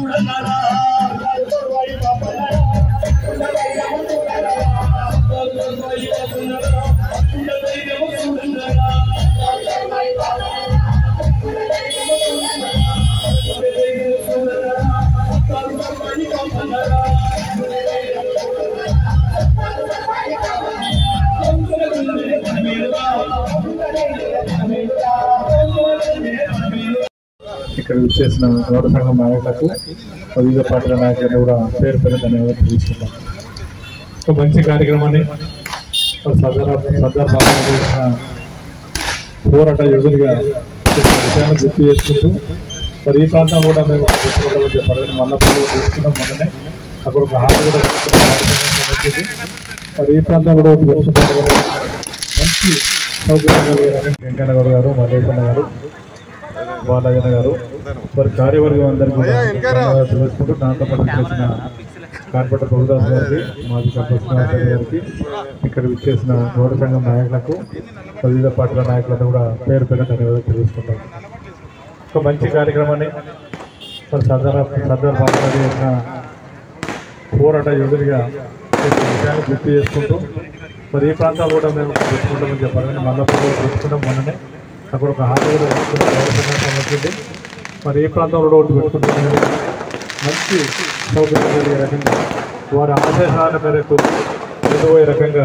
ఇక్కడ విచ్చేసిన గౌడ సంఘం నాయకులకు వివిధ పార్టీల నాయకులను కూడా పేరు పేరు ధన్యవాదాలు తెలుసుకుంటాం ఒక మంచి కార్యక్రమాన్ని సర్దార్ సర్దార్ బాబు గారు చేసిన పోరాట యోధులుగా చేసిన విషయాన్ని గుర్తు చేసుకుంటూ మరి ఈ ప్రాంతం కూడా మేము గుర్తుకోవడం చెప్పాలని మల్లపల్లి తీసుకున్నాం మొన్ననే అక్కడ ఒక హాల్ కూడా తీసుకున్న కార్యక్రమం వచ్చింది మరి ఈ ప్రాంతం కూడా ఒక గుర్తుకోవడం మంచి సౌకర్యం కలిగిన వెంకన్న గౌడ్ గారు మల్లేశన్న గారు బాలయ్య గారు మరి కార్యవర్గం అందరికీ కూడా ధన్యవాదాలు తెలుసుకుంటూ దాంతో పాటు చేసిన కార్పొరేటర్ ప్రభుదాస్ గారికి మాజీ కృష్ణాచార్య గారికి ఇక్కడ విచ్చేసిన గౌడ సంఘం నాయకులకు వివిధ పార్టీల నాయకులను కూడా పేరు పేరు ధన్యవాదాలు తెలుసుకుంటాం ఒక మంచి కార్యక్రమాన్ని మరి సర్దార్ సర్దార్ బాబు గారు చేసిన పోరాట యోధుడిగా చేసిన విషయాన్ని గుర్తు చేసుకుంటూ మరి ఈ ప్రాంతాలు కూడా మేము పెట్టుకుంటామని చెప్పాలని మల్లపల్లి పెట్టుకున్నాం మొన్ననే అక్కడ ఒక హాల్ కూడా పెట్టుకున్నాం గవర్నమెంట్ వచ్చింది మరి ఈ ప్రాంతంలో కూడా ఒకటి పెట్టుకుంటున్నాం మంచి సౌకర్యం కలిగే రకంగా వారి ఆదేశాల మేరకు ఎదుగుపోయే రకంగా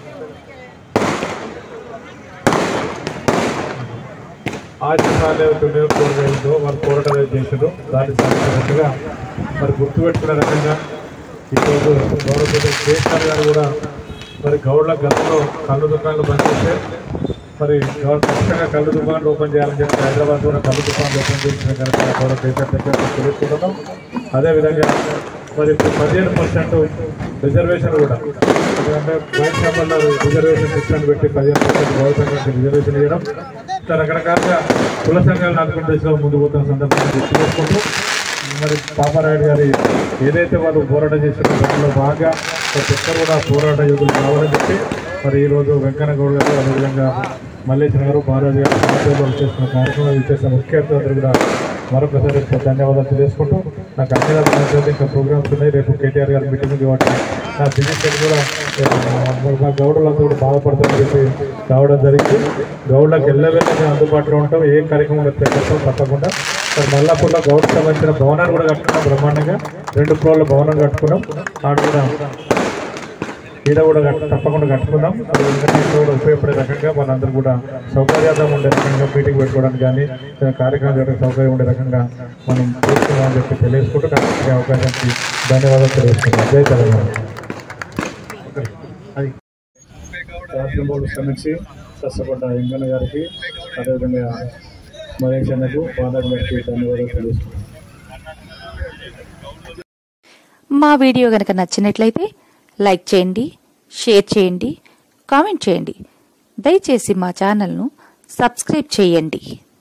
ఆదేశాలు నియోజకవర్గంలో వారు పోరాటం చేశారు దాన్ని సాధించినట్టుగా మరి గుర్తుపెట్టుకునే రకంగా ఈరోజు గౌరవ కేసీఆర్ గారు కూడా మరి గౌడ్ల గతంలో కళ్ళు దుకాణాలు బంద్ చేస్తే మరి గౌరవ ఖచ్చితంగా కళ్ళు దుకాణాలు ఓపెన్ చేయాలని చెప్పి హైదరాబాద్ కూడా కళ్ళు దుకాణాలు ఓపెన్ చేసిన కనుక గౌరవ కేసీఆర్ దగ్గర తెలుసుకుంటున్నాం అదేవిధంగా మరి ఇప్పుడు పదిహేను పర్సెంట్ రిజర్వేషన్ కూడా ఎందుకంటే బయట నెంబర్లో రిజర్వేషన్ సిస్టమ్ పెట్టి పదిహేను పర్సెంట్ గవర్నమెంట్ రిజర్వేషన్ ఇవ్వడం ఇట్లా రకరకాలుగా కుల సంఘాలు నడుపుకునే దిశలో ముందు పోతున్న సందర్భంగా గుర్తు చేసుకుంటూ మరి పాపారాయుడు గారి ఏదైతే వాళ్ళు పోరాటం చేసిన దానిలో బాగా ప్రతి ఒక్కరు కూడా పోరాట యోగులు కావాలని చెప్పి మరి ఈరోజు వెంకన్న గౌడ్ గారు అదేవిధంగా మల్లేశ్వర గారు మహారాజు గారు సమాజంలో చేసిన కార్యక్రమం చేసిన ముఖ్య అతిథులందరూ కూడా మరొకసారి ధన్యవాదాలు తెలియజేసుకుంటూ నాకు అన్ని రకాల ఇంకా ప్రోగ్రామ్స్ ఉన్నాయి రేపు కేటీఆర్ గారి మీటింగ్ ఉంది కాబట్టి నా బిజినెస్ కూడా ఆ, మా గౌడులంతా కూడా బాధపడతామని చెప్పి రావడం జరిగింది గౌడ్లకు ఎల్లవెల్ల అందుబాటులో ఉంటాం ఏ కార్యక్రమం తెచ్చేస్తాం తప్పకుండా మరి మల్లాపూర్లో గౌడ్కి సంబంధించిన భవనాన్ని కూడా కట్టుకున్నాం బ్రహ్మాండంగా రెండు ఫ్లోర్ల భవనం కట్టుకున్నాం ఆడ కూడా ఈడ కూడా కట్ట- తప్పకుండా కట్టుకుందాం అది వెంకటేశ్వర కూడా ఉపయోగపడే రకంగా మనందరూ కూడా సౌకర్యార్థం ఉండే రకంగా మీటింగ్ పెట్టుకోవడానికి కానీ ఏదైనా కార్యక్రమం చేయడానికి సౌకర్యం ఉండే రకంగా మనం చూస్తున్నామని చెప్పి తెలియజేసుకుంటూ నాకు ఈ అవకాశానికి ధన్యవాదాలు తెలియజేస్తున్నాం జై తెలంగాణ అది రాష్ట్రం బోర్డు శ్రమించి కష్టపడ్డ వెంకన్న గారికి అదేవిధంగా మహేష్ అన్నకు బాలాజీ గారికి ధన్యవాదాలు తెలియజేస్తున్నాం మా వీడియో గనక నచ్చినట్లయితే లైక్ చేయండి షేర్ చేయండి కామెంట్ చేయండి దయచేసి మా ఛానల్ను సబ్స్క్రైబ్ చేయండి